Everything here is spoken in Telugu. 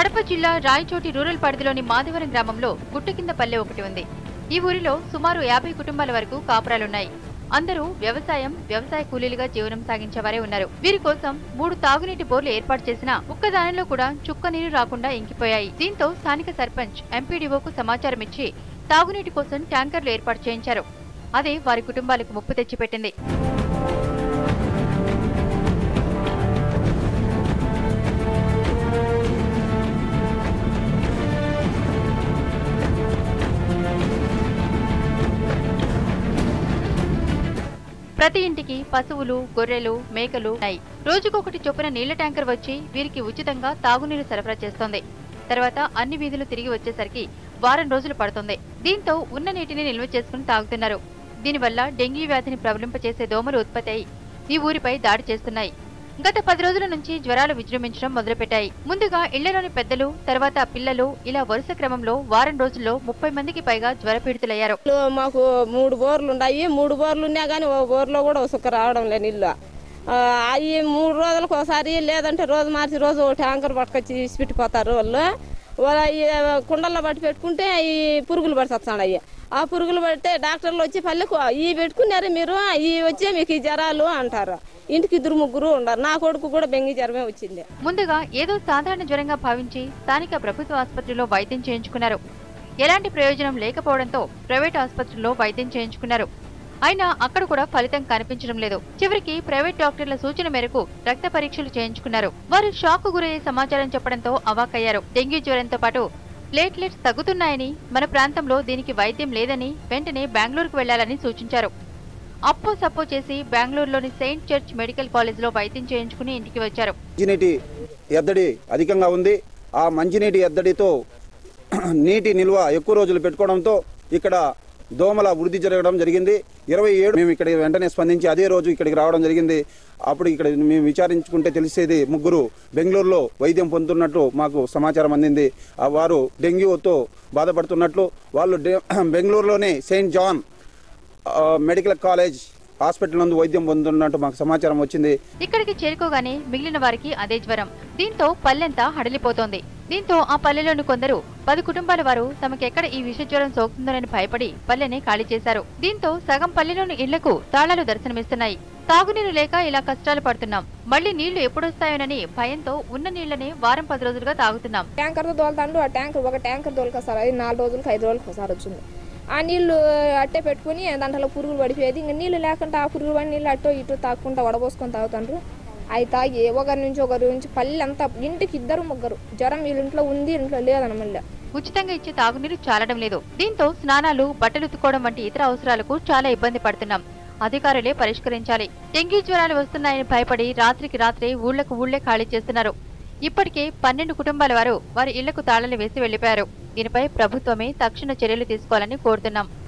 కడప జిల్లా రాయచోటి రూరల్ పరిధిలోని మాధవరం గ్రామంలో గుట్ట కింద పల్లె ఒకటి ఉంది ఈ ఊరిలో సుమారు యాభై కుటుంబాల వరకు కాపురాలున్నాయి అందరూ వ్యవసాయం వ్యవసాయ కూలీలుగా జీవనం సాగించేవారే ఉన్నారు వీరి కోసం మూడు తాగునీటి బోర్లు ఏర్పాటు చేసినా ఒక్కదానిలో కూడా చుక్క నీరు రాకుండా ఇంకిపోయాయి దీంతో స్థానిక సర్పంచ్ ఎంపీడీఓకు సమాచారం ఇచ్చి తాగునీటి కోసం ట్యాంకర్లు ఏర్పాటు చేయించారు అదే వారి కుటుంబాలకు ముప్పు తెచ్చిపెట్టింది ప్రతి ఇంటికి పశువులు గొర్రెలు మేకలు ఉన్నాయి రోజుకొకటి చొప్పున నీళ్ల ట్యాంకర్ వచ్చి వీరికి ఉచితంగా తాగునీరు సరఫరా చేస్తోంది తర్వాత అన్ని వీధులు తిరిగి వచ్చేసరికి వారం రోజులు పడుతుంది దీంతో ఉన్న నీటిని నిల్వ చేసుకుని తాగుతున్నారు దీనివల్ల డెంగీ వ్యాధిని ప్రబలింపచేసే దోమలు ఉత్పత్తి అయి ఈ ఊరిపై దాడి చేస్తున్నాయి గత పది రోజుల నుంచి జ్వరాలు విజృంభించడం మొదలుపెట్టాయి ముందుగా ఇళ్లలోని పెద్దలు తర్వాత పిల్లలు ఇలా వరుస క్రమంలో వారం రోజుల్లో ముప్పై మందికి పైగా జ్వరపీడితులయ్యారు నీళ్ళు మాకు మూడు బోర్లు ఉన్నాయి మూడు బోర్లు ఉన్నా కానీ ఓ బోర్లో కూడా ఉసుక రావడం లేదు నీళ్ళు అవి మూడు రోజులకు ఒకసారి లేదంటే రోజు మార్చి రోజు ఓ ట్యాంకర్ పట్టుకొచ్చి ఇసి పెట్టిపోతారు వాళ్ళు వాళ్ళ ఈ కుండల్లో పట్టి పెట్టుకుంటే ఈ పురుగులు పడుతున్నాయి అవి ఆ పురుగులు పడితే డాక్టర్లు వచ్చి పల్లెకు ఈ పెట్టుకున్నారు మీరు ఈ వచ్చే మీకు ఈ జ్వరాలు అంటారు ఇంటికి ఇద్దరు ముగ్గురు ఉండరు నా కొడుకు కూడా బెంగి జ్వరమే వచ్చింది ముందుగా ఏదో సాధారణ జ్వరంగా భావించి స్థానిక ప్రభుత్వ ఆసుపత్రిలో వైద్యం చేయించుకున్నారు ఎలాంటి ప్రయోజనం లేకపోవడంతో ప్రైవేట్ ఆసుపత్రిలో వైద్యం చేయించుకున్నారు అయినా అక్కడ కూడా ఫలితం కనిపించడం లేదు చివరికి ప్రైవేట్ డాక్టర్ల సూచన మేరకు రక్త పరీక్షలు చేయించుకున్నారు వారు షాక్ గురయ్యే సమాచారం చెప్పడంతో అవాక్కయ్యారు డెంగ్యూ జ్వరంతో పాటు ప్లేట్లెట్స్ తగ్గుతున్నాయని మన ప్రాంతంలో దీనికి వైద్యం లేదని వెంటనే బెంగళూరుకు వెళ్లాలని సూచించారు అప్పో సప్పో చేసి బెంగళూరులోని సెయింట్ చర్చ్ మెడికల్ కాలేజ్లో వైద్యం చేయించుకుని ఇంటికి వచ్చారు మంచినీటి ఎద్దడి అధికంగా ఉంది ఆ మంచినీటి ఎద్దడితో నీటి నిల్వ ఎక్కువ రోజులు పెట్టుకోవడంతో ఇక్కడ దోమల వృద్ధి జరగడం జరిగింది ఇరవై ఏడు మేము ఇక్కడ వెంటనే స్పందించి అదే రోజు ఇక్కడికి రావడం జరిగింది అప్పుడు ఇక్కడ మేము విచారించుకుంటే తెలిసేది ముగ్గురు బెంగళూరులో వైద్యం పొందుతున్నట్లు మాకు సమాచారం అందింది ఆ వారు డెంగ్యూతో బాధపడుతున్నట్లు వాళ్ళు డె- బెంగళూరులోనే సెయింట్ జాన్ ఆ, మెడికల్ కాలేజ్ హాస్పిటల్ నందు వైద్యం పొందుతున్నట్టు మాకు సమాచారం వచ్చింది ఇక్కడికి చేరుకోగానే మిగిలిన వారికి అదే జ్వరం దీంతో పల్లెంతా హడలిపోతోంది దీంతో ఆ పల్లెలోని కొందరు పది కుటుంబాల వారు తమకెక్కడ ఈ విష జ్వరం సోకుతుందోనని భయపడి పల్లెని ఖాళీ చేశారు దీంతో సగం పల్లెలోని ఇళ్లకు తాళాలు దర్శనమిస్తున్నాయి తాగునీరు లేక ఇలా కష్టాలు పడుతున్నాం మళ్ళీ నీళ్లు ఎప్పుడొస్తాయోనని భయంతో ఉన్న నీళ్లనే వారం పది రోజులుగా తాగుతున్నాం ట్యాంకర్తో తోలుతాండు ఆ ట్యాంకర్ ఒక ట్యాంకర్ తోలుకొస్తారు అది నాలుగు రోజులకి ఐదు రోజులకి ఒకసారి వచ్చింది ఆ నీళ్లు అట్టే పెట్టుకుని దాంట్లో పురుగులు పడిపోయేది ఇంకా నీళ్లు లేకుండా ఆ పురుగులు పడి నీళ్ళు అటో ఇటు తాక్కుంటా వడబోసుకొని తాగుతాండ్రు అవి తాగి ఒకరి నుంచి ఒకరి నుంచి పల్లె అంతా ఇంటికి ఇద్దరు ముగ్గురు జ్వరం వీళ్ళ ఇంట్లో ఉంది ఇంట్లో లేదన్న మళ్ళీ ఉచితంగా ఇచ్చే తాగునీరు చాలడం లేదు దీంతో స్నానాలు బట్టలు ఉతుక్కోవడం వంటి ఇతర అవసరాలకు చాలా ఇబ్బంది పడుతున్నాం అధికారులే పరిష్కరించాలి డెంగీ జ్వరాలు వస్తున్నాయని భయపడి రాత్రికి రాత్రే ఊళ్లకు ఊళ్లే ఖాళీ చేస్తున్నారు ఇప్పటికే పన్నెండు కుటుంబాల వారు వారి ఇళ్లకు తాళాలు వేసి వెళ్లిపోయారు దీనిపై ప్రభుత్వమే తక్షణ చర్యలు తీసుకోవాలని కోరుతున్నాం